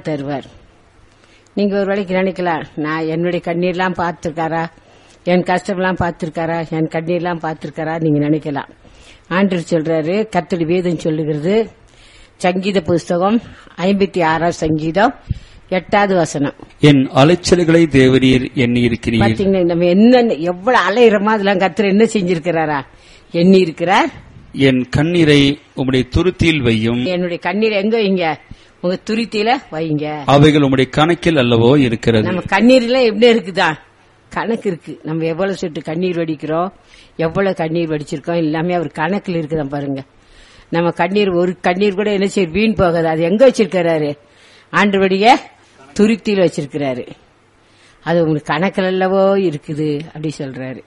தருவார் நீங்க ஒரு வேளைக்கு நினைக்கலாம் நான் என்னுடைய கண்ணீர்லாம் பார்த்திருக்காரா என் கஷ்டம்லாம் பார்த்திருக்காரா என் கண்ணீர்லாம் பார்த்திருக்காரா நீங்க நினைக்கலாம் ஆண்டவர் சொல்றாரு கத்தடி வேதம் சொல்லுகிறது சங்கீத புஸ்தகம் ஐம்பத்தி ஆறாம் சங்கீதம் எட்டாவது வசனம் என் அலைச்சல்களை தேவரீர் எண்ணி இருக்கிறீர் பாத்தீங்கன்னா நம்ம என்ன எவ்வளவு அலையிறோமோ அதெல்லாம் கத்தர் என்ன செஞ்சிருக்கிறாரா எண்ணி இருக்கிறார் என் கண்ணீரை உம்முடைய துருத்தியில் வையும் என்னுடைய கண்ணீர் எங்க வைங்க உங்க துருத்தியில வைங்க அவைகள் உம்முடைய கணக்கில் அல்லவோ இருக்கிறது நம்ம கண்ணீர்ல எப்படி இருக்குதா கணக்கு இருக்கு நம்ம எவ்வளவு சொட்டு கண்ணீர் வடிக்கிறோம் எவ்வளவு கண்ணீர் வடிச்சிருக்கோம் எல்லாமே அவர் கணக்குல இருக்குதான் பாருங்க நம்ம கண்ணீர் ஒரு கண்ணீர் கூட என்ன செய்ய வீண் போகாது அது எங்க வச்சிருக்கிறாரு ஆண்டுபடிய துருத்தியில் வச்சிருக்கிறாரு அது உங்களுக்கு கணக்கில் அல்லவோ இருக்குது அப்படி சொல்றாரு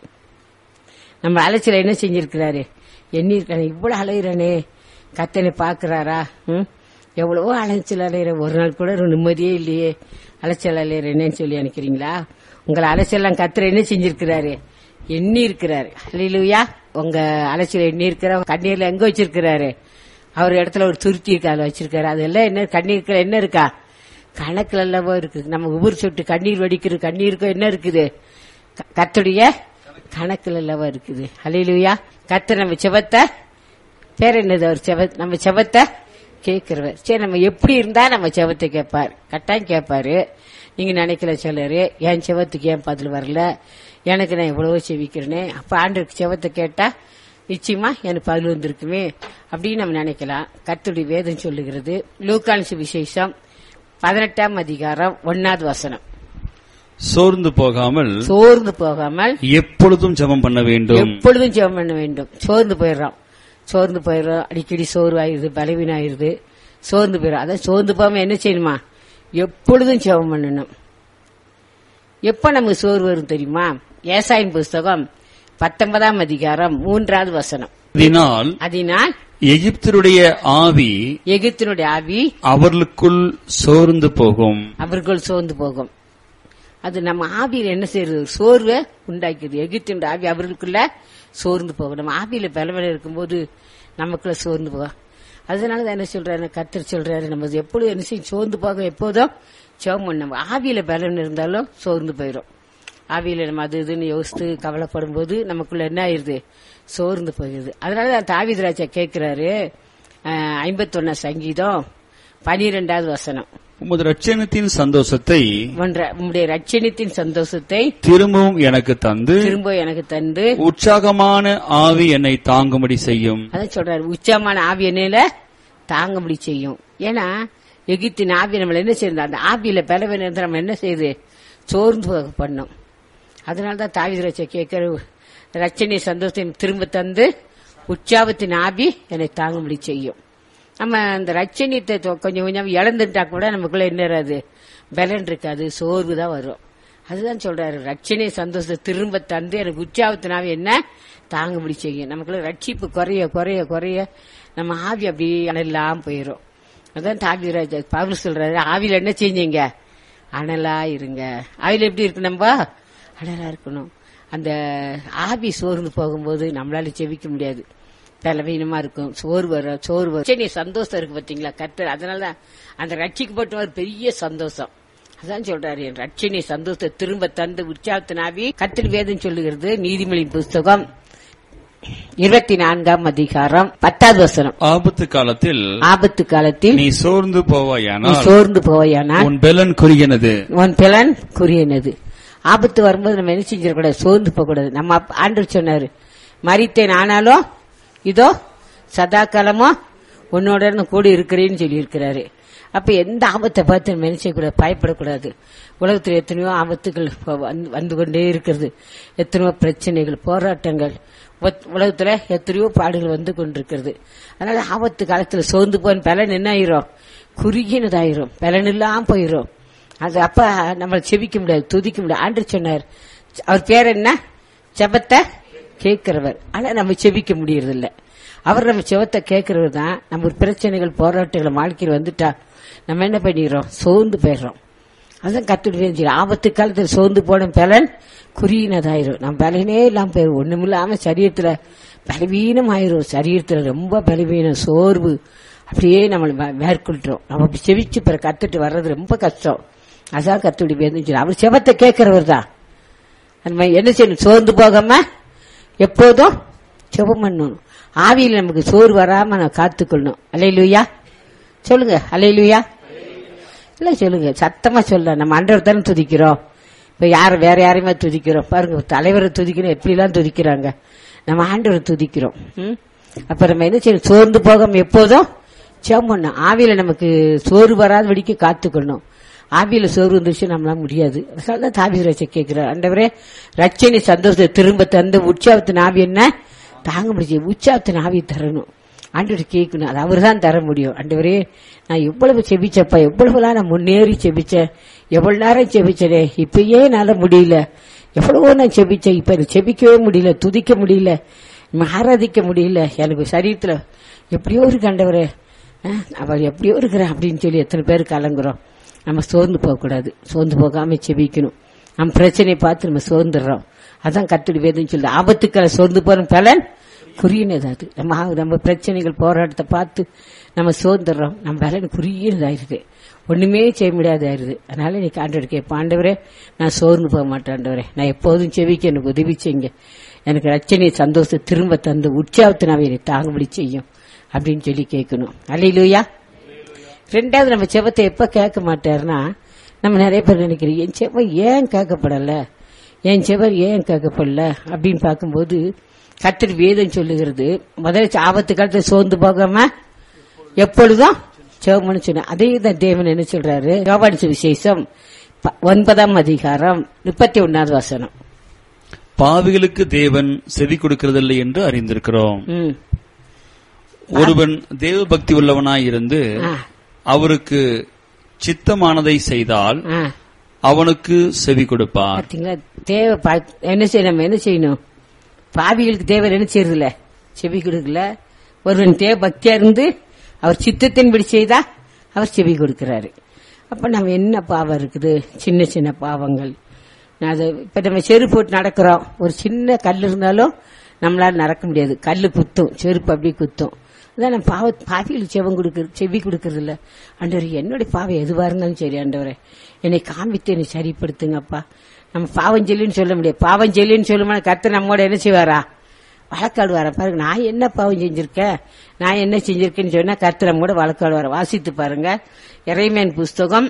நம்ம அலைச்சல என்ன செஞ்சிருக்கிறாரு எண்ணிருக்கானே இவ்வளவு அலையிறானே கத்தனை பாக்குறாரா ம் எவ்வளவோ அலைச்சல் அலையிற ஒரு நாள் கூட ஒரு நிம்மதியே இல்லையே அலைச்சல் அலையிறேன்னு சொல்லி நினைக்கிறீங்களா உங்களை அலைச்சல்லாம் கத்துற என்ன செஞ்சிருக்கிறாரு எண்ணி இருக்கிறாரு அல்லையா உங்க அலைச்சல் எண்ணி இருக்கிற கண்ணீர்ல எங்க வச்சிருக்கிறாரு அவர் இடத்துல ஒரு துருத்தி இருக்கு அதுல வச்சிருக்காரு அதெல்லாம் என்ன கண்ணீருக்குள்ள என்ன இருக்கா கணக்குல அல்லவோ இருக்கு நம்ம ஒவ்வொரு சொட்டு கண்ணீர் வடிக்கிற கண்ணீருக்கும் என்ன இருக்குது க- கர்த்தருடைய கணக்குல அல்லவா இருக்குது அலையிலுயா கர்த்தர் நம்ம செவத்தை பேர் என்னது அவர் செவ நம்ம செவத்தை கேட்கிறவர் சரி நம்ம எப்படி இருந்தா நம்ம செவத்தை கேட்பார் கட்டாயம் கேட்பாரு நீங்க நினைக்கல சிலரு என் செவத்துக்கு ஏன் பதில் வரல எனக்கு நான் எவ்வளவோ செவிக்கிறேனே அப்ப ஆண்டருக்கு செவத்தை கேட்டா நிச்சயமா எனக்கு பதில் வந்திருக்குமே அப்படின்னு நம்ம நினைக்கலாம் கர்த்தருடைய வேதம் சொல்லுகிறது லூக்கான்ஸ் விசேஷம் பதினெட்டாம் அதிகாரம் ஒன்னாவது வசனம் சோர்ந்து போகாமல் சோர்ந்து போகாமல் எப்பொழுதும் ஜெபம் பண்ண வேண்டும் எப்பொழுதும் ஜெபம் பண்ண வேண்டும் சோர்ந்து போயிடுறோம் சோர்ந்து போயிடுறோம் அடிக்கடி சோர்வாயிருது பலவீனாயிருது சோர்ந்து போயிடும் அதான் சோர்ந்து போகாம என்ன செய்யணுமா எப்பொழுதும் ஜெபம் பண்ணணும் எப்ப நமக்கு சோர்வு வரும் தெரியுமா ஏசாயின் புஸ்தகம் பத்தொன்பதாம் அதிகாரம் மூன்றாவது வசனம் இதனால் அதனால் எகிப்தருடைய ஆவி எகிப்தினுடைய ஆவி அவர்களுக்குள் சோர்ந்து போகும் அவர்கள் சோர்ந்து போகும் அது நம்ம ஆவியில என்ன செய்யறது சோர்வை உண்டாக்குது எகிப்தின் ஆவி அவர்களுக்குள்ள சோர்ந்து போகும் நம்ம ஆவியில பலவீனம் இருக்கும்போது நமக்குள்ள சோர்ந்து போகும் அதனால தான் என்ன சொல்றாரு கத்தர் சொல்றாரு நம்ம எப்பொழுதும் என்ன செய்யும் சோர்ந்து போக எப்போதும் சோம் நம்ம ஆவியில பலவீனம் இருந்தாலும் சோர்ந்து போயிடும் ஆவியில நம்ம அது இதுன்னு யோசித்து கவலைப்படும் போது நமக்குள்ள என்ன ஆயிருது சோர்ந்து போயிருது அதனால தான் தாவிதராஜா கேட்கிறாரு ஐம்பத்தொன்னா சங்கீதம் பனிரெண்டாவது வசனம் உமது ரட்சணத்தின் சந்தோஷத்தை ஒன்ற உம்முடைய ரட்சணித்தின் சந்தோஷத்தை திரும்பவும் எனக்கு தந்து திரும்ப எனக்கு தந்து உற்சாகமான ஆவி என்னை தாங்கும்படி செய்யும் அதான் சொல்றாரு உச்சமான ஆவி என்னையில தாங்கும்படி செய்யும் ஏன்னா எகிப்தின் ஆவி நம்மள என்ன செய்யுது அந்த ஆவியில பலவீனம் இருந்தா நம்ம என்ன செய்யுது சோர்ந்து போக பண்ணும் அதனாலதான் தாவித ரச்ச கேட்கிற ரச்சனை சந்தோஷத்தை திரும்ப தந்து உற்சாகத்தின் ஆவி என்னை தாங்கும்படி செய்யும் நம்ம அந்த ரச்சனியத்தை தொ- கொஞ்சம் கொஞ்சம் இழந்துட்டா கூட நமக்குள்ள என்ன வராது பலன் இருக்காது சோர்வு தான் வரும் அதுதான் சொல்றாரு ரட்சணை சந்தோஷத்தை திரும்ப தந்து எனக்கு உற்சாகத்தினாவே என்ன தாங்கும்படி செய்யும் நமக்குள்ள ரட்சிப்பு குறைய குறைய குறைய நம்ம ஆவி அப்படி அனலாம் போயிரும் அதான் தாவிராஜ பவுல் சொல்றாரு ஆவியில என்ன செஞ்சீங்க அனலா இருங்க ஆவியில எப்படி இருக்கு நம்ம அனலா இருக்கணும் அந்த ஆவி சோர்ந்து போகும்போது நம்மளால செவிக்க முடியாது பலவீனமா இருக்கும் சோறு வர சோறு வரும் சரி சந்தோஷம் இருக்கு பாத்தீங்களா கர்த்தர் அதனாலதான் அந்த ரட்சிக்கப்பட்ட ஒரு பெரிய சந்தோஷம் அதான் சொல்றாரு என் ரட்சணை சந்தோஷத்தை திரும்ப தந்து உற்சாகத்தினாவி கத்திரி வேதம் சொல்லுகிறது நீதிமொழியின் புஸ்தகம் இருபத்தி நான்காம் அதிகாரம் பத்தாவது வசனம் ஆபத்து காலத்தில் ஆபத்து காலத்தில் நீ சோர்ந்து நீ போவாயானால் சோர்ந்து போவாயானால் உன் பெலன் குறுகினது உன் பிளன் குறியனது ஆபத்து வரும்போது நம்ம என்ன செஞ்சிடக்கூடாது சோர்ந்து போகக்கூடாது நம்ம அப்ப- ஆண்டவர் சொன்னாரு மறித்தேன் ஆனாலும் இதோ சதா காலமும் உன்னோட இருந்து கூட இருக்கிறேன்னு சொல்லி இருக்கிறாரு அப்ப எந்த ஆபத்தை பார்த்து நம்ம என்ன செய்யக்கூடாது பயப்படக்கூடாது உலகத்தில் எத்தனையோ ஆபத்துகள் இப்ப வந்து- வந்து கொண்டே இருக்கிறது எத்தனையோ பிரச்சனைகள் போராட்டங்கள் உலக- உலகத்துல எத்தனையோ பாடுகள் வந்து கொண்டிருக்கிறது அதனால ஆபத்து காலத்துல சோர்ந்து போன பலன் என்ன ஆயிரும் குறுகினதாயிரும் பலன் இல்லாம போயிரும் அது அப்ப நம்ம செவிக்க முடியாது துதிக்க முடியாது ஆண்டு சொன்னார் அவர் பேர் என்ன செபத்தை கேட்கிறவர் ஆனா நம்ம செவிக்க முடியறது இல்ல அவர் நம்ம செவத்தை கேட்கிறவர் தான் நம்ம ஒரு பிரச்சனைகள் போராட்டங்கள் வாழ்க்கையில் வந்துட்டா நம்ம என்ன பண்ணிடுறோம் சோர்ந்து போயிடுறோம் அதான் கத்துட்டு ஆபத்து காலத்தில் சோர்ந்து போன பலன் குறியினதாயிரும் நம்ம பலனே இல்லாம போயிரும் ஒண்ணுமில்லாம சரீரத்துல பலவீனம் ஆயிரும் சரீரத்துல ரொம்ப பலவீனம் சோர்வு அப்படியே நம்மளை வே- மேற்கொள்றோம் நம்ம அப்படி செவிச்சு பிற கத்துட்டு வர்றது ரொம்ப கஷ்டம் அதான் கத்துடி வேணும் அவர் செவத்தை கேட்கிறவர் தான் நம்ம என்ன செய்யணும் சோர்ந்து போகாம எப்போதும் செபம் பண்ணணும் ஆவியில் நமக்கு சோறு வராம நான் காத்துக்கொள்ளணும் அலையிலுயா சொல்லுங்க அலையிலுயா இல்ல சொல்லுங்க சத்தமா சொல்ல நம்ம ஆண்டவர் தானே துதிக்கிறோம் இப்ப யார வேற யாரையுமே துதிக்கிறோம் பாருங்க தலைவரை துதிக்கிறோம் எப்படிலாம் துதிக்கிறாங்க நம்ம ஆண்டவரை துதிக்கிறோம் ம்? அப்ப நம்ம என்ன செய்யணும் சோர்ந்து போகாம எப்போதும் ஜெபம் பண்ணணும் ஆவியில நமக்கு சோறு வராத வடிக்க காத்துக்கணும் ஆவியில சோறு வந்துருச்சு நம்மளால முடியாது அதனால தாவி ரச்ச கேட்கிறார் ஆண்டவரே ரச்சனை சந்தோஷத்தை திரும்ப தந்து உற்சாகத்தின் ஆவி என்ன தாங்க முடியாது உற்சாகத்தின் ஆவி தரணும் ஆண்டவர் கேட்கணும் அது அவர் தான் தர முடியும் ஆண்டவரே நான் எவ்வளவு செபிச்சப்பா எவ்வளவுலாம் நான் முன்னேறி செபிச்சேன் எவ்வளவு நேரம் செபிச்சனே இப்பயே என்னால முடியல எவ்வளவோ நான் செபிச்சேன் இப்ப எனக்கு செபிக்கவே முடியல துதிக்க முடியல நம்ம ஆராதிக்க முடியல எனக்கு சரீரத்துல எப்படியோ இருக்கு ஆண்டவரே அஹ், அவர் எப்படியோ இருக்கிறேன் அப்படின்னு சொல்லி எத்தனை பேர் கலங்குறோம் நம்ம சோர்ந்து போகக்கூடாது சோர்ந்து போகாம செபிக்கணும் நம்ம பிரச்சனையை பார்த்து நம்ம சோர்ந்துடுறோம் அதான் கத்துடி வேதம் சொல்லுது ஆபத்துக்களை சோர்ந்து போற பலன் குறியினது அது நம்ம ஆ- நம்ம பிரச்சனைகள் போராட்டத்தை பார்த்து நம்ம சோர்ந்துடுறோம் நம்ம பலன் குறியினதாயிருது ஒண்ணுமே செய்ய முடியாதாயிருது அதனால நீ ஆண்டவர் கேட்ப ஆண்டவரே நான் சோர்ந்து போக மாட்டேன் ஆண்டவரே நான் எப்போதும் செவிக்க எனக்கு உதவி செய்யுங்க எனக்கு ரச்சனை சந்தோஷத்தை திரும்ப தந்து உற்சாகத்தினாவே என்னை தாங்குபடி செய்யும் அப்படின்னு சொல்லி கேட்கணும் அல்லையிலூயா ரெண்டாவது நம்ம செவத்தை எப்ப கேட்க மாட்டாருன்னா நம்ம நிறைய பேர் நினைக்கிறோம் என் செவம் ஏன் கேட்கப்படல என் செவர் ஏன் கேட்கப்படல அப்படின்னு பார்க்கும்போது கத்தர் வேதம் சொல்லுகிறது முதல்ல ஆபத்து காலத்தை சோர்ந்து போகாம எப்பொழுதும் செவம்னு சொன்ன அதே தான் தேவன் என்ன சொல்றாரு யோபானிச்ச விசேஷம் ப- ஒன்பதாம் அதிகாரம் முப்பத்தி ஒன்னாவது வசனம் பாவிகளுக்கு தேவன் செவி கொடுக்கிறதில்லை என்று அறிந்திருக்கிறோம் ம். ஒருவன் தேவ பக்தி உள்ளவனாய் இருந்து ஆ, அவருக்கு சித்தமானதை செய்தால் ஆ. அவனுக்கு செவி கொடுப்பார் பாத்தீங்களா தேவை பா- என்ன செய்யணும் நம்ம என்ன செய்யணும் பாவிகளுக்கு தேவர் என்ன செய்யறதில்ல செவி கொடுக்கல ஒருவன் தேவ பக்தியா இருந்து அவர் சித்தத்தின்படி செய்தா அவர் செவி கொடுக்கிறாரு அப்ப நம்ம என்ன பாவம் இருக்குது சின்ன சின்ன பாவங்கள் நான் அது இப்ப நம்ம செருப்பு போட்டு நடக்கிறோம் ஒரு சின்ன கல் இருந்தாலும் நம்மளால நடக்க முடியாது கல்லு குத்தும் செருப்பு அப்படியே குத்தும் அதான் நம்ம பாவ பாவிகளுக்கு செவம் கொடுக்கறது செவி கொடுக்கறது இல்ல ஆண்டவர் என்னுடைய பாவம் எதுவா இருந்தாலும் சரி ஆண்டவரே என்னை காமித்து என்னை சரிப்படுத்துங்கப்பா நம்ம பாவம் சொல்லின்னு சொல்ல முடியாது பாவம் சொல்லின்னு சொல்லுமா கத்து நம்மோட என்ன செய்வாரா வழக்காடுவாரா பாருங்க நான் என்ன பாவம் செஞ்சிருக்கேன் நான் என்ன செஞ்சிருக்கேன்னு சொன்னா கர்த்தர் நம்ம கூட வழக்காடுவார வாசித்து பாருங்க இறைமேன் புஸ்தகம்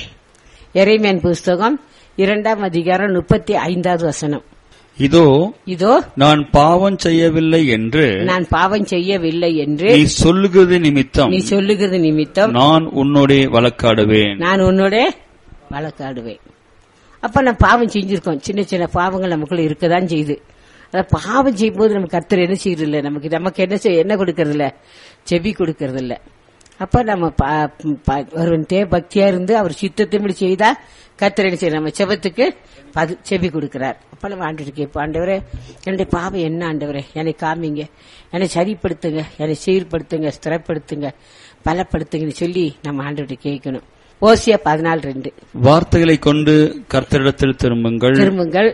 இறைமேன் புஸ்தகம் இரண்டாம் அதிகாரம் முப்பத்தி ஐந்தாவது வசனம் இதோ இதோ நான் பாவம் செய்யவில்லை என்று நான் பாவம் செய்யவில்லை என்று நீ சொல்லுகிறது நிமித்தம் நீ சொல்லுகிறது நிமித்தம் நான் உன்னோடே வழக்காடுவேன் நான் உன்னோட வழக்காடுவேன் அப்ப நம்ம பாவம் செஞ்சிருக்கோம் சின்ன சின்ன பாவங்கள் நமக்குள்ள இருக்கதான் செய்யுது அத பாவம் செய்யும்போது நம்ம கர்த்தர் என்ன செய்யறது இல்ல நமக்கு நமக்கு என்ன செய்ய என்ன கொடுக்கறது இல்ல செவி கொடுக்கறது இல்ல அப்ப நம்ம பா- பா- ஒருவன் தே பக்தியா இருந்து அவர் சித்தத்தின்படி செய்தா கர்த்தர் என்ன செய்ய நம்ம செபத்துக்கு பது- செவி கொடுக்கிறார் அப்ப நம்ம ஆண்டு கேட்போம் ஆண்டவரே என்னுடைய பாவம் என்ன ஆண்டவரே என்னை காமிங்க என்னை சரிப்படுத்துங்க என்னை சீர்படுத்துங்க ஸ்திரப்படுத்துங்க பலப்படுத்துங்கன்னு சொல்லி நம்ம ஆண்டு கேட்கணும் ஓசியா பதினாலு ரெண்டு வார்த்தைகளை கொண்டு கர்த்தரிடத்தில் திரும்புங்கள் திரும்புங்கள்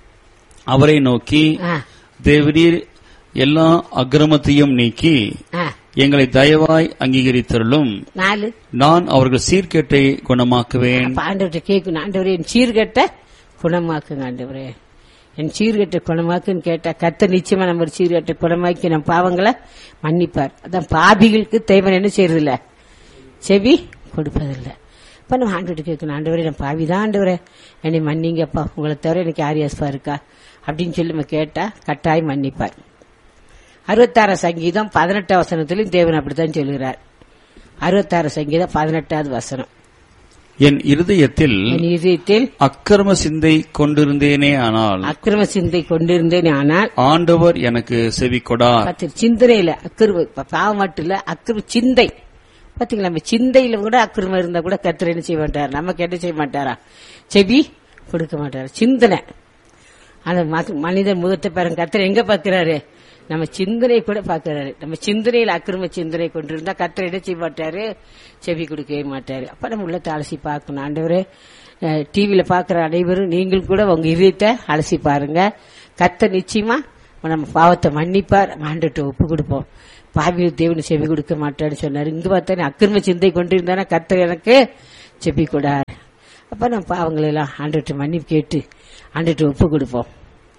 அவரை நோக்கி ஆ, தேவரீர் எல்லா அக்கிரமத்தையும் நீக்கி ஆ. எங்களை தயவாய் அங்கீகரித்தருளும் நாலு நான் அவர்கள் சீர்கேட்டை குணமாக்குவேன் அப்ப ஆண்டவர்கிட்ட கேட்கணும் ஆண்டவரே என் சீர்கட்ட குணமாக்குங்க ஆண்டவரே என் சீர்கட்ட குணமாக்குன்னு கேட்டா கத்த நிச்சயமா நம்ம சீர்கட்ட குணமாக்கி நம்ம பாவங்களை மன்னிப்பார் அதான் பாபிகளுக்கு தேவன் என்ன செய்யறது இல்ல செவி கொடுப்பதில்ல இப்ப நம்ம ஆண்டவர்கிட்ட கேட்கணும் ஆண்டவரே நான் பாவிதான் ஆண்டவரே என்னை மன்னிங்கப்பா உங்களை தவிர எனக்கு ஆரியாஸ்பா இருக்கா அப்படின்னு சொல்லி நம்ம கேட்டா கட்டாயம் மன்னிப்பார் அறுபத்தாறு சங்கீதம் பதினெட்டாம் வசனத்திலும் தேவன் அப்படித்தான் சொல்கிறார் அறுபத்தாறு சங்கீதம் பதினெட்டாவது வசனம் என் இருதயத்தில் என் இதயத்தில் அக்கிரம சிந்தை கொண்டிருந்தேனே ஆனால் அக்கிரம சிந்தை கொண்டிருந்தேன் ஆனால் ஆண்டவர் எனக்கு செவி கொடார் பத்து சிந்தனையில அக்கிரம ப- பாவம் மட்டும் இல்ல அக்கிரம சிந்தை பாத்தீங்களா நம்ம சிந்தையில கூட அக்கிரமம் இருந்தா கூட கர்த்தர் என்ன செய்ய மாட்டார் நமக்கு என்ன செய்ய மாட்டாரா செவி கொடுக்க மாட்டார் சிந்தனை அந்த மக- மனிதன் முகத்தை பாருங்க கர்த்தர் எங்க பாக்குறாரு நம்ம சிந்தனை கூட பாக்குறாரு நம்ம சிந்தனையில அக்கிரம சிந்தனை கொண்டிருந்தா கர்த்தர் என்ன செய்ய மாட்டாரு செவி கொடுக்கவே மாட்டாரு அப்ப நம்ம உள்ளத்தை அலசி பார்க்கணும் ஆண்டவரே டிவியில பாக்குற அனைவரும் நீங்கள் கூட உங்க இதயத்தை அலசி பாருங்க கர்த்தர் நிச்சயமா நம்ம பாவத்தை மன்னிப்பார் ஆண்டுட்டு ஒப்பு கொடுப்போம் பாவி தேவன் செவி கொடுக்க மாட்டான்னு சொன்னாரு இங்க பார்த்தா அக்கிரம சிந்தை கொண்டிருந்தானா கர்த்தர் எனக்கு செவி கூடார் அப்ப நம்ம பாவங்களை எல்லாம் ஆண்டுட்டு மன்னிப்பு கேட்டு ஆண்டுட்டு ஒப்பு கொடுப்போம்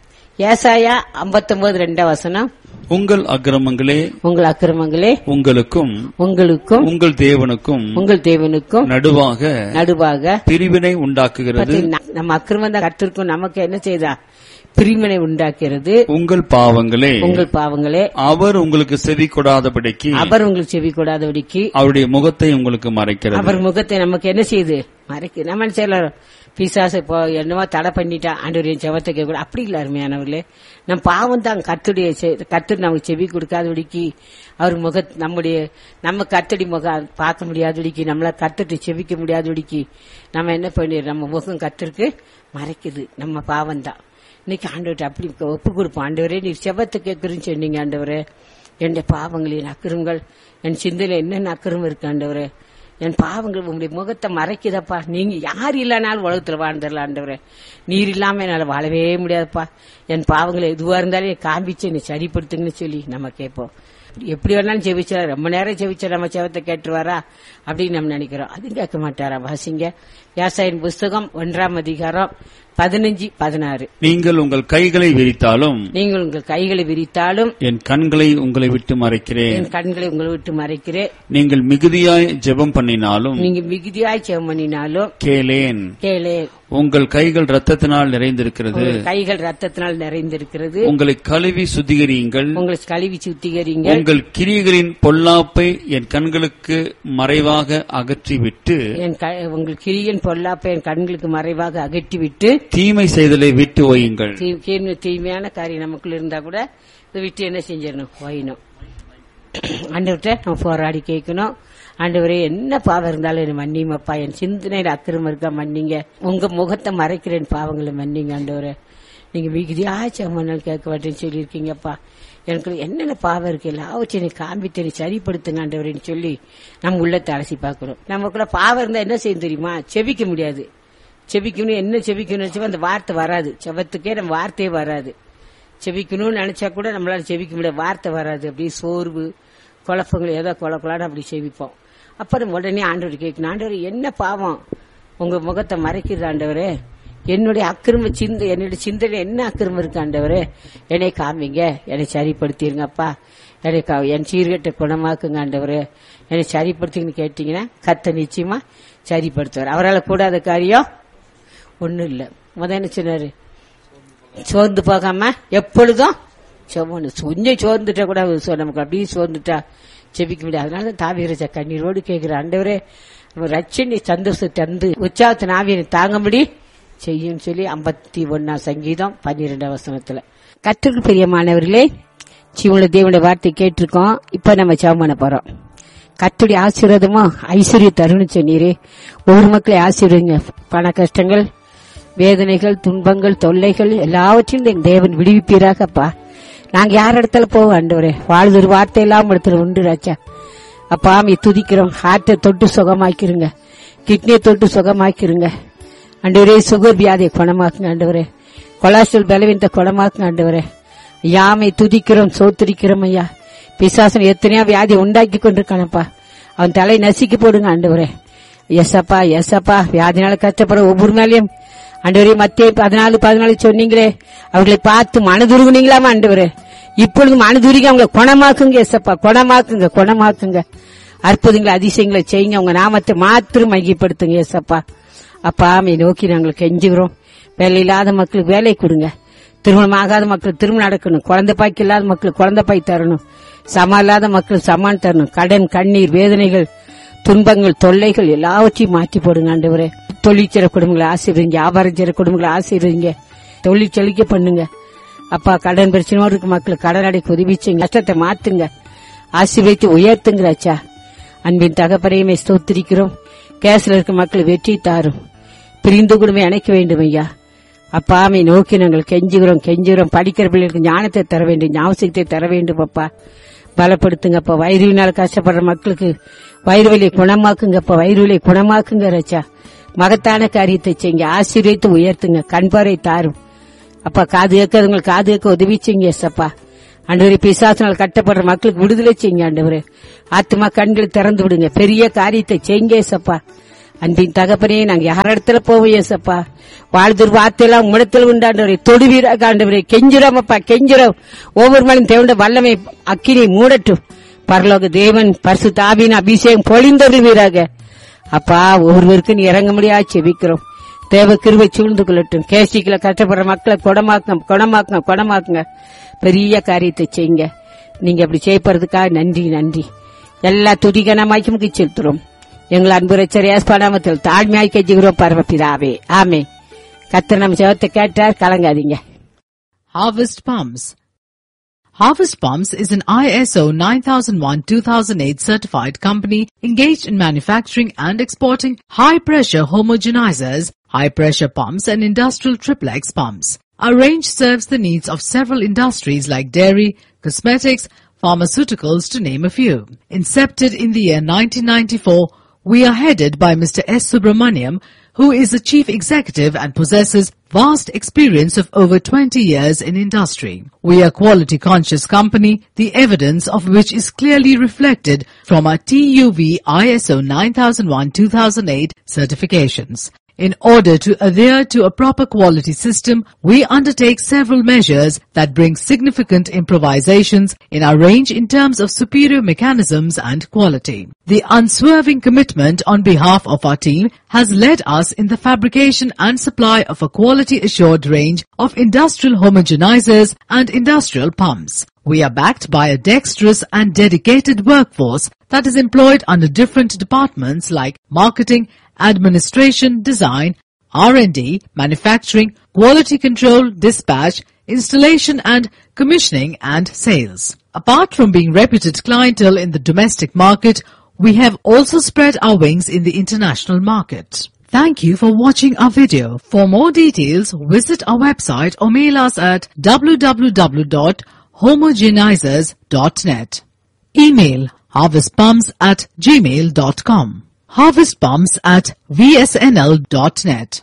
ஏசாயா 59 ரெண்டாம் வசனம் உங்கள் அக்கிரமங்களே உங்கள் அக்கிரமங்களே உங்களுக்கும் உங்களுக்கும் உங்கள் தேவனுக்கும் உங்கள் தேவனுக்கும் நடுவாக நடுவாக பிரிவினை உண்டாக்குகிறது பார்த்தீங்கன்னா, நம்ம அக்கிரமம் தான் கத்திருக்கும் நமக்கு என்ன செய்தா பிரிவினை உண்டாக்கிறது உங்கள் பாவங்களே உங்கள் பாவங்களே அவர் உங்களுக்கு செவி கொடாதபடிக்கு அவர் உங்களுக்கு செவி கூடாதபடிக்கு அவருடைய முகத்தை உங்களுக்கு மறைக்கிறது அவர் முகத்தை நமக்கு என்ன செய்யுது மறைக்கு நம்ம என்ன செய்யலாம் பிசாசு இப்போ என்னவோ தடை பண்ணிட்டா ஆண்டவர் என் செவத்தை கேட்க கூட அப்படி இல்ல அருமையானவர்களே நம் பாவம் தான் கத்துடைய கத்து நமக்கு செவி கொடுக்காதபடிக்கு அவர் முக நம்முடைய நம்ம கத்தடி முகம் பார்க்க முடியாதபடிக்கு நம்மள கத்துட்டு செவிக்க முடியாதபடிக்கு நம்ம என்ன பண்ணி நம்ம முகம் கத்திற்கு மறைக்குது நம்ம பாவம் தான் இன்னைக்கு ஆண்டவர்கிட்ட அப்படி ஒப்பு கொடுப்போம் ஆண்டவரே நீர் செவத்தை கேட்குறேன்னு சொன்னீங்க ஆண்டவரே என்னுடைய பாவங்களின் அக்கிரங்கள் என் சிந்தையில என்னென்ன அக்கிரம் இருக்கு ஆண்டவரே என் பாவங்கள் உங்களுடைய முகத்தை மறைக்குதப்பா நீங்க யார் இல்லைனாலும் உலகத்துல வாழ்ந்துடலாம் ஆண்டவரே நீர் இல்லாம என்னால வாழவே முடியாதுப்பா என் பாவங்களை எதுவா இருந்தாலும் காமிச்சு என்னை சரிப்படுத்துங்கன்னு சொல்லி நம்ம கேட்போம் எப்படி வேணாலும் ஜெபிச்சா ரொம்ப நேரம் ஜெபிச்சா நம்ம செவத்தை கேட்டுருவாரா அப்படின்னு நம்ம நினைக்கிறோம் அது கேட்க மாட்டாரா வாசிங்க வியாசாயின் புஸ்தகம் ஒன்றாம் அதிகாரம் பதினஞ்சு பதினாறு நீங்கள் உங்கள் கைகளை விரித்தாலும் நீங்கள் உங்கள் கைகளை விரித்தாலும் என் கண்களை உங்களை விட்டு மறைக்கிறேன் என் கண்களை உங்களை விட்டு மறைக்கிறேன் நீங்கள் மிகுதியாய் ஜெபம் பண்ணினாலும் நீங்க மிகுதியாய் செவம் பண்ணினாலும் கேளேன் கேளே உங்கள் கைகள் ரத்தத்தினால் நிறைந்திருக்கிறது உங்கள் கைகள் ரத்தத்தினால் நிறைந்திருக்கிறது உங்களை கழுவி சுத்திகரியுங்கள் உங்களை கழுவி சுத்திகரிங்க உங்கள் கிரியைகளின் பொல்லாப்பை என் கண்களுக்கு மறைவாக அகற்றிவிட்டு என் க- உங்கள் கிரியன் பொல்லாப்பை என் கண்களுக்கு மறைவாக அகற்றிவிட்டு தீமை செய்தலை விட்டு ஓயுங்கள் தீ- தீ- தீமையான காரியம் நமக்குள்ள இருந்தா கூட இதை விட்டு என்ன செஞ்சிடணும் ஓயணும் ஆண்டவர்கிட்ட நம்ம போராடி கேட்கணும் ஆண்டவரே என்ன பாவம் இருந்தாலும் என்ன மன்னியுமப்பா என் சிந்தனையில அக்கிரமம் இருக்கா மன்னிங்க உங்க முகத்தை மறைக்கிறேன் பாவங்களை மன்னிங்க ஆண்டவரே நீங்க மிகுதியாச்சும் மண்ணால் கேட்க மாட்டேன்னு சொல்லியிருக்கீங்கப்பா எனக்கு என்னென்ன பாவம் இருக்கு எல்லாவற்றையும் நீ காண்பித்து நீ சரிப்படுத்துங்க ஆண்டவரேன்னு சொல்லி நம்ம உள்ளத்தை அலசி பார்க்கிறோம் நமக்குள்ள பாவம் இருந்தா என்ன செய்யும் தெரியுமா செபிக்க முடியாது செபிக்கணும் என்ன செபிக்கணும் நினைச்சா அந்த வார்த்தை வராது செவத்துக்கே நம்ம வார்த்தையே வராது செபிக்கணும்னு நினைச்சா கூட நம்மளால செபிக்க முடியாது வார்த்தை வராது அப்படியே சோர்வு குழப்பங்கள் ஏதோ குழப்பலான்னு அப்படி செபிப்போம் அப்புறம் உடனே ஆண்டவர் கேட்கணும் ஆண்டவர் என்ன பாவம் உங்க முகத்தை மறைக்கிறது ஆண்டவரே என்னுடைய அக்கிரம சிந்த என்னுடைய சிந்தனை என்ன அக்கிரமம் இருக்கு ஆண்டவரே என்னை காமிங்க என்னை சரிப்படுத்திருங்கப்பா என்னை கா- என் சீர்கட்ட குணமாக்குங்க ஆண்டவரே என்னை சரிப்படுத்திங்கன்னு கேட்டீங்கன்னா கத்த நிச்சயமா சரிப்படுத்துவார் அவரால் கூடாத காரியம் ஒண்ணும் இல்ல முத என்ன சொன்னாரு சோர்ந்து போகாம எப்பொழுதும் செவனு கொஞ்சம் சோர்ந்துட்டா கூட அவர் சொ- நமக்கு அப்படியே சோர்ந்துட்டா செபிக்க முடியாது அதனால தாவீரஜ கண்ணீரோடு கேட்கிற ஆண்டவரே நம்ம ரட்சணி சந்தோஷத்தை தந்து உற்சாகத்தின் ஆவியை தாங்கும்படி செய்யும் சொல்லி ஐம்பத்தி ஒன்னாம் சங்கீதம் பன்னிரெண்டாம் வசனத்துல கற்றுக்கு பிரியமானவர்களே சிவன தேவனுடைய வார்த்தை கேட்டிருக்கோம் இப்ப நம்ம ஜெபம் பண்ண போறோம் கத்துடைய ஆசீர்வாதமும் ஐஸ்வர்ய தருணம் சொன்னீரே ஒவ்வொரு மக்களை ஆசீர்வதிங்க பண கஷ்டங்கள் வேதனைகள் துன்பங்கள் தொல்லைகள் எல்லாவற்றையும் எங்க தேவன் விடுவிப்பீராகப்பா நாங்க யார் இடத்துல போவோம் ஆண்டவரே வாழ்தொரு வார்த்தை எல்லாம் இடத்துல உண்டு ராஜா அப்பா மீ துதிக்கிறோம் ஹார்ட்டை தொட்டு சுகமாக்கிருங்க கிட்னியை தொட்டு சுகமாக்கிருங்க ஆண்டவரே சுகர் வியாதியை குணமாக்குங்க ஆண்டவரே கொலாஸ்ட்ரால் பலவீனத்தை குணமாக்குங்க ஆண்டவரே யாமை துதிக்கிறோம் சோத்திரிக்கிறோம் ஐயா பிசாசன் எத்தனையோ வியாதி உண்டாக்கி கொண்டிருக்கானப்பா அவன் தலை நசுக்கி போடுங்க ஆண்டவரே எஸ்அப்பா எஸ்அப்பா வியாதினால கஷ்டப்படுற ஒவ்வொரு நாளையும் ஆண்டவரே மத்திய பதினாலு பதினாலு சொன்னீங்களே அவர்களை பார்த்து மனதுருகுனீங்களாமா ஆண்டவரே இப்பொழுது மனதுருகி அவங்களை குணமாக்குங்க எஸ்அப்பா குணமாக்குங்க குணமாக்குங்க அற்புதங்களை அதிசயங்களை செய்யுங்க உங்க நாமத்தை மாத்திரம் மையப்படுத்துங்க எஸ்அப்பா அப்பா ஆமை நோக்கி நாங்கள் கெஞ்சுகிறோம் வேலை இல்லாத மக்களுக்கு வேலை கொடுங்க திருமணம் ஆகாத மக்கள் திருமணம் நடக்கணும் குழந்தை பாய்க்கு இல்லாத மக்களுக்கு குழந்தை பாய் தரணும் சமம் இல்லாத மக்கள் சமான் தரணும் கடன் கண்ணீர் வேதனைகள் துன்பங்கள் தொல்லைகள் எல்லாவற்றையும் மாற்றி போடுங்க ஆண்டவரே தொழிற்சிற குடும்பங்களை ஆசீர்வதிங்க வியாபாரம் செய்யற குடும்பங்களை ஆசீர்வதிங்க தொழில் செழிக்க பண்ணுங்க அப்பா கடன் பிரச்சனையோடு இருக்க மக்களுக்கு கடன் அடைக்க உதவி செய்யுங்க கஷ்டத்தை மாத்துங்க ஆசீர்வதித்து உயர்த்துங்கிறாச்சா அன்பின் தகப்பனையுமே ஸ்தோத்திரிக்கிறோம் கேஸ்ல இருக்க மக்கள் வெற்றி தாரும் பிரிந்து குடும்பம் இணைக்க வேண்டும் ஐயா அப்பாமை நோக்கி நாங்கள் கெஞ்சுகிறோம் கெஞ்சுகிறோம் படிக்கிற பிள்ளைகளுக்கு ஞானத்தை தர வேண்டும் ஞாபகத்தை தர வேண்டும் அப்பா பலப்படுத்துங்கப்பா வயிறுவினால் கஷ்டப்படுற மக்களுக்கு வயிறு வலியை குணமாக்குங்கப்பா வயிறு வலியை குணமாக்குங்க ரச்சா மகத்தான காரியத்தை செய்யுங்க ஆசீர்வதித்து உயர்த்துங்க கண்பாரை தாரும் அப்பா காது கேட்கறவங்களுக்கு காது கேட்க உதவி செய்யுங்க எஸ்அப்பா ஆண்டவரே பிசாசினால் கட்டப்படுற மக்களுக்கு விடுதலை செய்யுங்க ஆண்டவரே ஆத்மா கண்களை திறந்து விடுங்க பெரிய காரியத்தை செய்யுங்க ஏசப்பா அன்பின் தகப்பனே நாங்க யார் இடத்துல போவோம் ஏசப்பா வாழ்தூர் வார்த்தையெல்லாம் உம்மிடத்தில் உண்டாண்டவரை தொடுவீராக ஆண்டவரே கெஞ்சுறோம் அப்பா கெஞ்சுறோம் ஒவ்வொரு மனும் தேவண்ட வல்லமை அக்கினி மூடட்டும் பரலோக தேவன் பரிசு தாவின் அபிஷேகம் பொழிந்தருள்வீராக அப்பா ஒவ்வொருவருக்கும் நீ இறங்க முடியாது செபிக்கிறோம் தேவ கிருவை சூழ்ந்து கொள்ளட்டும் கேசிக்கல கஷ்டப்படுற மக்களை குணமாக்குங்க குணமாக்குங்க குணமாக்குங்க பெரிய காரியத்தை செய்யுங்க நீங்க அப்படி செய்யப்படுறதுக்காக நன்றி நன்றி எல்லா துதிகனமாய்க்கும் செலுத்துறோம் எங்கள் அன்பு ரச்சரியாஸ் பணாமத்தில் தாழ்மையாய் கெஞ்சுகிறோம் பரமபிதாவே ஆமே கத்திர நம்ம ஜெபத்தை கேட்டார் கலங்காதீங்க Harvest Palms. Harvest Palms is an ISO 9001-2008 certified company engaged in manufacturing and exporting high-pressure homogenizers, high-pressure pumps and industrial triplex pumps. Our range serves the needs of several industries like dairy, cosmetics, pharmaceuticals to name a few. Incepted in the year 1994, we are headed by Mr. S. Subramaniam, who is the chief executive and possesses vast experience of over 20 years in industry. We are quality conscious company, the evidence of which is clearly reflected from our TUV ISO 9001-2008 certifications. In order to adhere to a proper quality system, we undertake several measures that bring significant improvisations in our range in terms of superior mechanisms and quality. The unswerving commitment on behalf of our team has led us in the fabrication and supply of a quality assured range of industrial homogenizers and industrial pumps. We are backed by a dexterous and dedicated workforce that is employed under different departments like marketing, administration, design, R&D, manufacturing, quality control, dispatch, installation and commissioning and sales. Apart from being reputed clientele in the domestic market, we have also spread our wings in the international market. Thank you for watching our video. For more details, visit our website or mail us at www.homogenizers.net. Email harvestpumps at gmail.com. Harvestpumps at vsnl.net.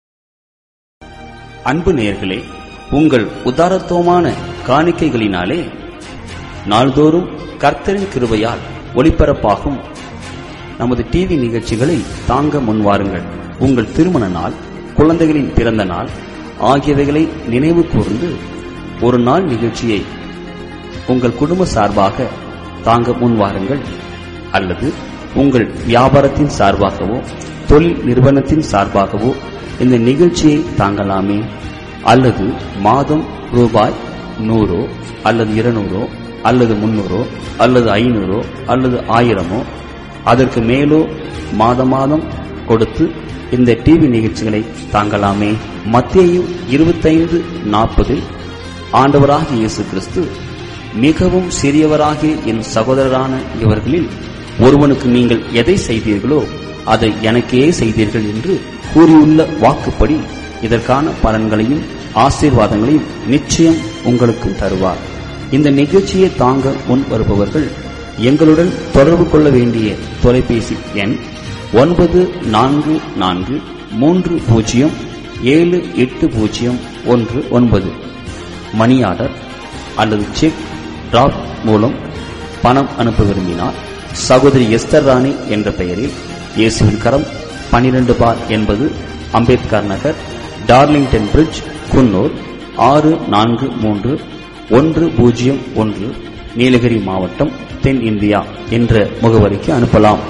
அன்பு நேயர்களே உங்கள் உதாரத்துவமான காணிக்கைகளினாலே நாள்தோறும் கர்த்தரின் கிருபையால் ஒளிபரப்பாகும் நமது TV நிகழ்ச்சிகளை தாங்க முன்வாருங்கள் உங்கள் திருமண நாள் குழந்தைகளின் பிறந்த நாள் ஆகியவைகளை நினைவு கூர்ந்து ஒரு நாள் நிகழ்ச்சியை உங்கள் குடும்ப சார்பாக தாங்க முன்வாருங்கள் அல்லது உங்கள் வியாபாரத்தின் சார்பாகவோ தொழில் நிறுவனத்தின் சார்பாகவோ இந்த நிகழ்ச்சியை தாங்கலாமே அல்லது மாதம் ரூபாய் நூறோ அல்லது இருநூறோ அல்லது முன்னூறோ அல்லது ஐநூறோ அல்லது ஆயிரமோ அதற்கு மேலோ மாத மாதம் கொடுத்து இந்த டிவி நிகழ்ச்சிகளை தாங்கலாமே மத்தேயு இருபத்தைந்து நாற்பதில் ஆண்டவராகிய இயேசு கிறிஸ்து மிகவும் சிறியவராகிய என் சகோதரரான இவர்களில் ஒருவனுக்கு நீங்கள் எதை செய்தீர்களோ அதை எனக்கே செய்தீர்கள் என்று கூறியுள்ள வாக்குப்படி இதற்கான பலன்களையும் ஆசீர்வாதங்களையும் நிச்சயம் உங்களுக்கு தருவார் இந்த நிகழ்ச்சியை தாங்க முன் வருபவர்கள் எங்களுடன் தொடர்பு கொள்ள வேண்டிய தொலைபேசி எண் ஒன்பது நான்கு நான்கு மூன்று பூஜ்ஜியம் ஏழு எட்டு பூஜ்ஜியம் ஒன்று ஒன்பது மணி ஆர்டர் அல்லது செக் டிராப் மூலம் பணம் அனுப்ப விரும்பினார் சகோதரி எஸ்தர் ராணி என்ற பெயரில் இயேசுவின் கரம் பனிரெண்டு பார் என்பது அம்பேத்கர் நகர் டார்லிங்டன் பிரிட்ஜ் குன்னூர் ஆறு நான்கு மூன்று ஒன்று பூஜ்ஜியம் ஒன்று நீலகிரி மாவட்டம் தென் இந்தியா என்ற முகவரிக்கு அனுப்பலாம்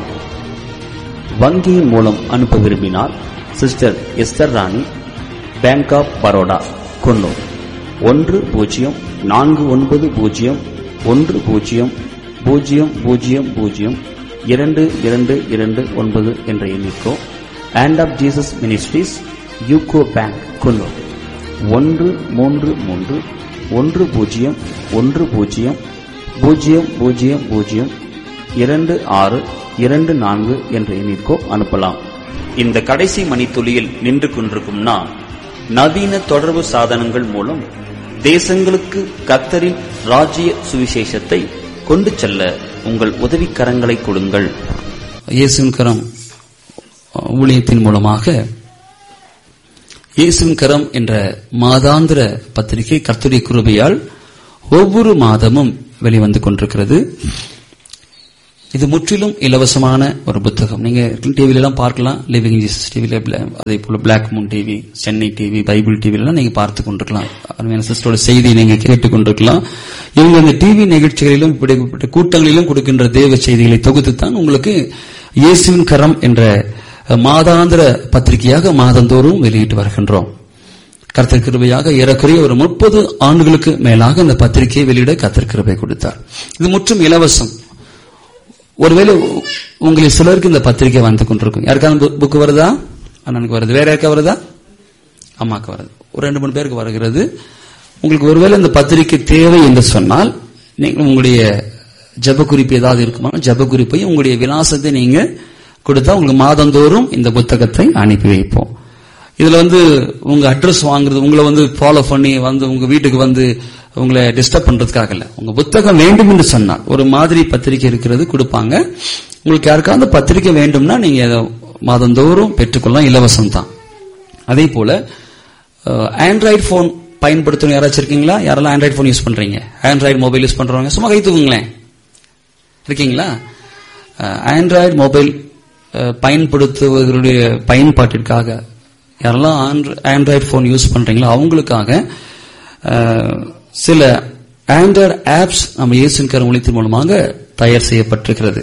வங்கியின் மூலம் அனுப்ப விரும்பினால் sister Esther Rani Bank of Baroda Coonoor ஒன்று பூஜ்ஜியம் நான்கு ஒன்பது பூஜ்ஜியம் ஒன்று பூஜ்ஜியம் பூஜ்ஜியம் பூஜ்ஜியம் பூஜ்ஜியம் இரண்டு இரண்டு இரண்டு ஒன்பது என்ற எண்ணிக்கோ Hand of Jesus Ministries UCO Bank Coonoor ஒன்று மூன்று மூன்று ஒன்று பூஜ்ஜியம் ஒன்று பூஜ்ஜியம் பூஜ்ஜியம் பூஜ்ஜியம் பூஜ்ஜியம் இரண்டு ஆறு இரண்டு நான்கு என்ற எண்ணிற்கோ அனுப்பலாம் இந்த கடைசி மணித்துளியில் நின்று கொண்டிருக்கும் நான் நவீன தொடர்பு சாதனங்கள் மூலம் தேசங்களுக்கு கத்தரின் ராஜ்ய சுவிசேஷத்தை கொண்டு செல்ல உங்கள் உதவிக்கரங்களை கொடுங்கள் இயேசுவின் கரம் ஊழியத்தின் மூலமாக இயேசுவின் கரம் என்ற மாதாந்திர பத்திரிகை கர்த்தருடைய கிருபையால் ஒவ்வொரு மாதமும் வெளிவந்து கொண்டிருக்கிறது இது முற்றிலும் இலவசமான ஒரு புத்தகம் நீங்க டிவில எல்லாம் பார்க்கலாம் லிவிங் ஜீசஸ் டிவில அதே போல Black Moon TV Chennai TV Bible டிவில எல்லாம் நீங்க பார்த்து கொண்டிருக்கலாம் அருமையான சிஸ்டரோட செய்தி நீங்க கேட்டுக் கொண்டிருக்கலாம் இவங்க இந்த டிவி நிகழ்ச்சிகளிலும் இப்படிப்பட்ட கூட்டங்களிலும் கொடுக்கின்ற தேவ செய்திகளை தொகுத்து தான் உங்களுக்கு இயேசுவின் கரம் என்ற மாதாந்திர பத்திரிகையாக மாதந்தோறும் வெளியிட்டு வருகின்றோம் கர்த்தர் கிருபையாக ஏறக்குறைய ஒரு முப்பது ஆண்டுகளுக்கு மேலாக இந்த பத்திரிகையை வெளியிட கர்த்தர் கிருபை கொடுத்தார் இது முற்றும் இலவசம் ஒருவேளை உ- உங்களில் சிலருக்கு இந்த பத்திரிகை வந்து கொண்டிருக்கும் யாருக்காவது புக் வருதா அண்ணனுக்கு வருது வேற யாருக்கா வருதா அம்மாக்கு வருது ஒரு ரெண்டு மூணு பேருக்கு வருகிறது உங்களுக்கு ஒருவேளை இந்த பத்திரிகை தேவை என்று சொன்னால் நீங்கள் உங்களுடைய ஜெப குறிப்பு ஏதாவது இருக்குமா ஜெப குறிப்பையும் உங்களுடைய விலாசத்தை நீங்க கொடுத்தா உங்களுக்கு மாதந்தோறும் இந்த புத்தகத்தை அனுப்பி வைப்போம் இதுல வந்து உங்க அட்ரஸ் வாங்குறது உங்களை வந்து ஃபாலோ பண்ணி வந்து உங்க வீட்டுக்கு வந்து உங்களை டிஸ்டர்ப் பண்றதுக்காக இல்ல உங்க புத்தகம் வேண்டும் என்று சொன்னால் ஒரு மாதிரி பத்திரிக்கை இருக்கிறது கொடுப்பாங்க உங்களுக்கு யாருக்காவது பத்திரிக்கை வேண்டும்னா நீங்க அதை மாதந்தோறும் பெற்றுக்கொள்ளலாம் இலவசம் தான் அதே போல ஆண்ட்ராய்டு போன் பயன்படுத்தணும் யாராச்சும் இருக்கீங்களா யாரெல்லாம் ஆண்ட்ராய்டு போன் யூஸ் பண்றீங்க ஆண்ட்ராய்டு மொபைல் யூஸ் பண்றவங்க சும்மா கை தூக்குங்களேன் இருக்கீங்களா ஆண்ட்ராய்டு மொபைல் பயன்படுத்துவதனுடைய பயன்பாட்டிற்காக யாரெல்லாம் ஆண்ட்ராய்டு போன் யூஸ் பண்றீங்களோ அவங்களுக்காக அஹ், சில ஆண்ட்ராய்டு ஆப்ஸ் நம்ம இயேசுவின் கரம் ஒளித்தின் மூலமாக தயார் செய்யப்பட்டிருக்கிறது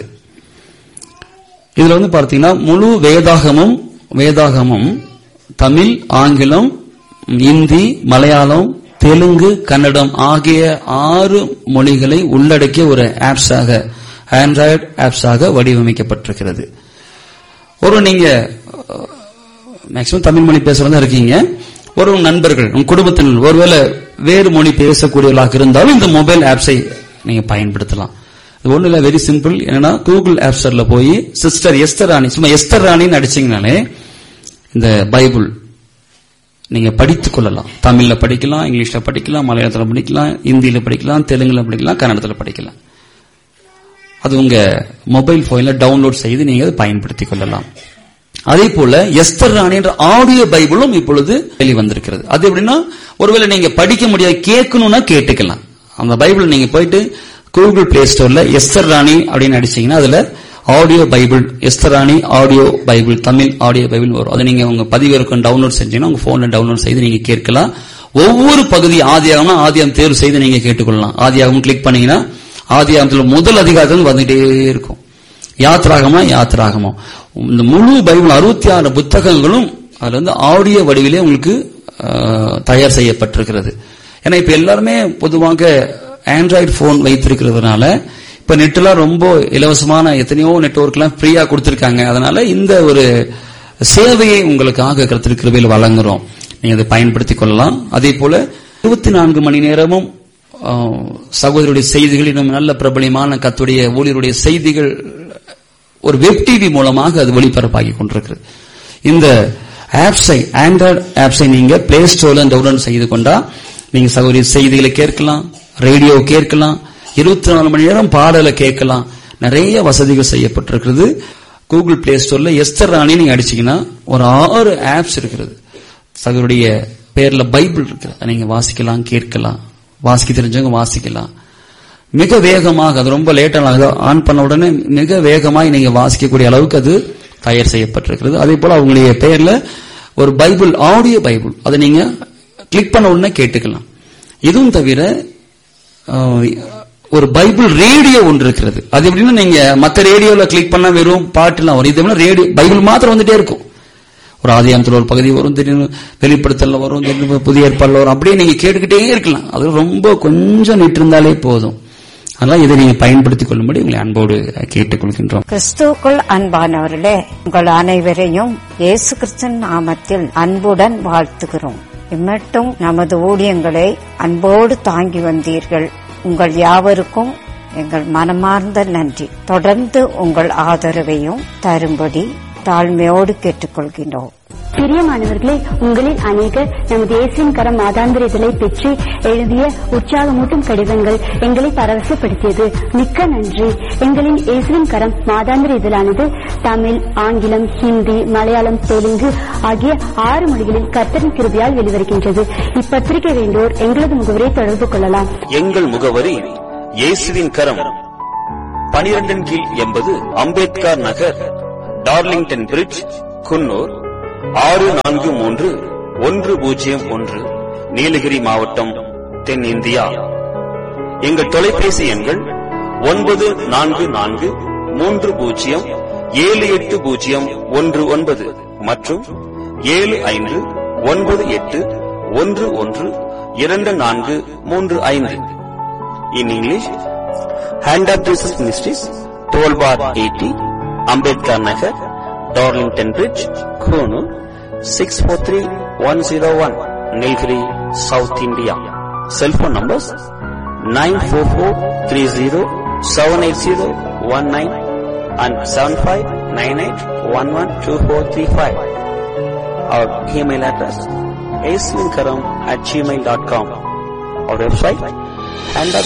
இதுல வந்து பார்த்தீங்கன்னா முழு வேதாகமும் வேதாகமும் தமிழ் ஆங்கிலம் இந்தி மலையாளம் தெலுங்கு கன்னடம் ஆகிய ஆறு மொழிகளை உள்ளடக்கிய ஒரு ஆப்ஸாக ஆண்ட்ராய்டு ஆப்ஸாக வடிவமைக்கப்பட்டிருக்கிறது ஒரு நீங்க மேக்சிமம் தமிழ் மொழி பேசுறதா இருக்கீங்க ஒரு உங்க நண்பர்கள் உங்க குடும்பத்தினர் ஒருவேளை வேறு மொழி பேசக்கூடியவர்களாக இருந்தாலும் இந்த மொபைல் ஆப்ஸை நீங்க பயன்படுத்தலாம் இது ஒண்ணு இல்ல வெரி சிம்பிள் என்னன்னா கூகுள் ஆப் ஸ்டோர்ல போய் சிஸ்டர் எஸ்தர் ராணி சும்மா எஸ்தர் ராணின்னு அடிச்சீங்கனாலே இந்த பைபிள் நீங்க படித்துக் கொள்ளலாம் தமிழ்ல படிக்கலாம் இங்கிலீஷ்ல படிக்கலாம் மலையாளத்துல படிக்கலாம் இந்தியில படிக்கலாம் தெலுங்குல படிக்கலாம் கன்னடத்துல படிக்கலாம் அது உங்க மொபைல் போன்ல டவுன்லோட் செய்து நீங்க அதை பயன்படுத்திக் கொள்ளலாம் அதே போல எஸ்தர் ராணி என்ற ஆடியோ பைபிளும் இப்பொழுது வெளிவந்திருக்கிறது அது எப்படின்னா ஒருவேளை நீங்க படிக்க முடியாது கேட்கணும்னா கேட்டுக்கலாம் அந்த பைபிள் நீங்க போயிட்டு கூகுள் பிளே ஸ்டோர்ல எஸ்தர் ராணி அப்படின்னு அடிச்சீங்கன்னா அதுல audio Bible Esther Rani audio Bible Tamil audio Bible வரும் அதை நீங்க உங்க பதிவிறக்கம் டவுன்லோட் செஞ்சீங்கன்னா உங்க போன்ல டவுன்லோட் செய்து நீங்க கேட்கலாம் ஒவ்வொரு பகுதி ஆதியாகம்னா ஆதியாகம் தேர்வு செய்து நீங்க கேட்டுக்கொள்ளலாம் ஆதியாகம் கிளிக் பண்ணீங்கன்னா ஆதியாகத்துல முதல் அதிகாரத்தில் வந்துட்டே இருக்கும் யாத்ராகமா யாத்ராகமா இந்த முழு பைபிள் அறுபத்தி ஆறு புத்தகங்களும் அதுல வந்து ஆடியோ வடிவிலே உங்களுக்கு ஆஹ், தயார் செய்யப்பட்டிருக்கிறது ஏன்னா இப்ப எல்லாருமே பொதுவாக ஆண்ட்ராய்டு போன் வைத்திருக்கிறதுனால இப்ப நெட்லாம் ரொம்ப இலவசமான எத்தனையோ நெட்வொர்க்லாம் ஃப்ரீயா கொடுத்திருக்காங்க அதனால இந்த ஒரு சேவையை உங்களுக்காக கருத்து கிருபையில் வழங்குறோம் நீங்க அதை பயன்படுத்திக் கொள்ளலாம் அதே போல இருபத்தி நான்கு மணி நேரமும் ஆஹ், சகோதரருடைய செய்திகள் இன்னும் நல்ல பிரபலியமான கத்துடைய ஊழியருடைய செய்திகள் ஒரு வெப் டிவி மூலமாக அது ஒளிபரப்பாகி கொண்டிருக்கிறது இந்த ஆப்ஸை ஆண்ட்ராய்டு ஆப்ஸை நீங்க பிளே ஸ்டோர்ல டவுன்லோட் செய்து கொண்டா நீங்க சகோதரி செய்திகளை கேட்கலாம் ரேடியோ கேட்கலாம் இருபத்தி நாலு மணி நேரம் பாடலை கேட்கலாம் நிறைய வசதிகள் செய்யப்பட்டிருக்கிறது கூகுள் பிளே ஸ்டோர்ல எஸ்தர் ராணி நீங்க அடிச்சீங்கன்னா ஒரு ஆறு ஆப்ஸ் இருக்கிறது சகோதரிய பேர்ல பைபிள் இருக்கு அதை நீங்க வாசிக்கலாம் கேட்கலாம் வாசிக்க தெரிஞ்சவங்க வாசிக்கலாம் மிக வேகமாக அது ரொம்ப லேட்டாக ஆன் பண்ண உடனே மிக வேகமாக நீங்க வாசிக்கக்கூடிய அளவுக்கு அது தயார் செய்யப்பட்டிருக்கிறது அதே போல அவங்களுடைய பெயர்ல ஒரு பைபிள் ஆடியோ பைபிள் அதை நீங்க கிளிக் பண்ண உடனே கேட்டுக்கலாம் இதுவும் தவிர அஹ், ஒரு பைபிள் ரேடியோ ஒன்று இருக்கிறது அது எப்படின்னா நீங்க மத்த ரேடியோல கிளிக் பண்ணா வெறும் பாட்டுலாம் வரும் இது ரேடியோ பைபிள் மாத்திரம் வந்துட்டே இருக்கும் ஒரு ஆதியாமத்தில் ஒரு பகுதி வரும் திடீர்னு வெளிப்படுத்தல வரும் திடீர்னு புதிய ஏற்பாடுல வரும் அப்படியே நீங்க கேட்டுக்கிட்டே இருக்கலாம் அது ரொம்ப கொஞ்சம் நிட்டு இருந்தாலே போதும் அதனால இதை நீங்க பயன்படுத்திக் கொள்ளும்படி உங்களை அன்போடு கேட்டுக்கொள்கின்றோம் கிறிஸ்துவுக்குள் அன்பானவர்களே உங்கள் அனைவரையும் இயேசு கிறிஸ்தன் நாமத்தில் அன்புடன் வாழ்த்துகிறோம் இம்மட்டும் நமது ஊழியங்களை அன்போடு தாங்கி வந்தீர்கள் உங்கள் யாவருக்கும் எங்கள் மனமார்ந்த நன்றி தொடர்ந்து உங்கள் ஆதரவையும் தரும்படி தாழ்மையோடு கேட்டுக்கொள்கின்றோம் பிரியமானவர்களே உங்களில் அநேகர் நமது இயேசுவின் கரம் மாதாந்திர இதழை பெற்று எழுதிய உற்சாகமூட்டும் கடிதங்கள் எங்களை பரவசப்படுத்தியது மிக்க நன்றி எங்களின் இயேசுவின் கரம் மாதாந்திர இதழானது தமிழ் ஆங்கிலம் ஹிந்தி மலையாளம் தெலுங்கு ஆகிய ஆறு மொழிகளில் கர்த்தரின் கிருபையால் வெளிவருகின்றது இப்பத்திரிகை வேண்டோர் எங்களது முகவரை தொடர்பு கொள்ளலாம் எங்கள் முகவரி இயேசுவின் கரம் பனிரெண்டின் கீழ் எண்பது அம்பேத்கர் நகர் டார்லிங்டன் பிரிட்ஜ் குன்னூர் ஆறு நான்கு மூன்று ஒன்று பூஜ்ஜியம் ஒன்று நீலகிரி மாவட்டம் தென்னிந்தியா எங்கள் தொலைபேசி எண்கள் ஒன்பது நான்கு நான்கு மூன்று பூஜ்ஜியம் ஏழு எட்டு பூஜ்ஜியம் ஒன்று ஒன்பது மற்றும் ஏழு ஐந்து ஒன்பது எட்டு ஒன்று ஒன்று இரண்டு நான்கு மூன்று ஐந்து in English Hand of Jesus Ministries twelve bar eighty Ambedkar Nagar Darlington Bridge Coonoor six four three one zero one Nilgiri South India cellphone numbers nine four four three zero seven eight zero one nine and seven five nine eight one one two four three five our email address aslinkaram at Gmail dot com our website and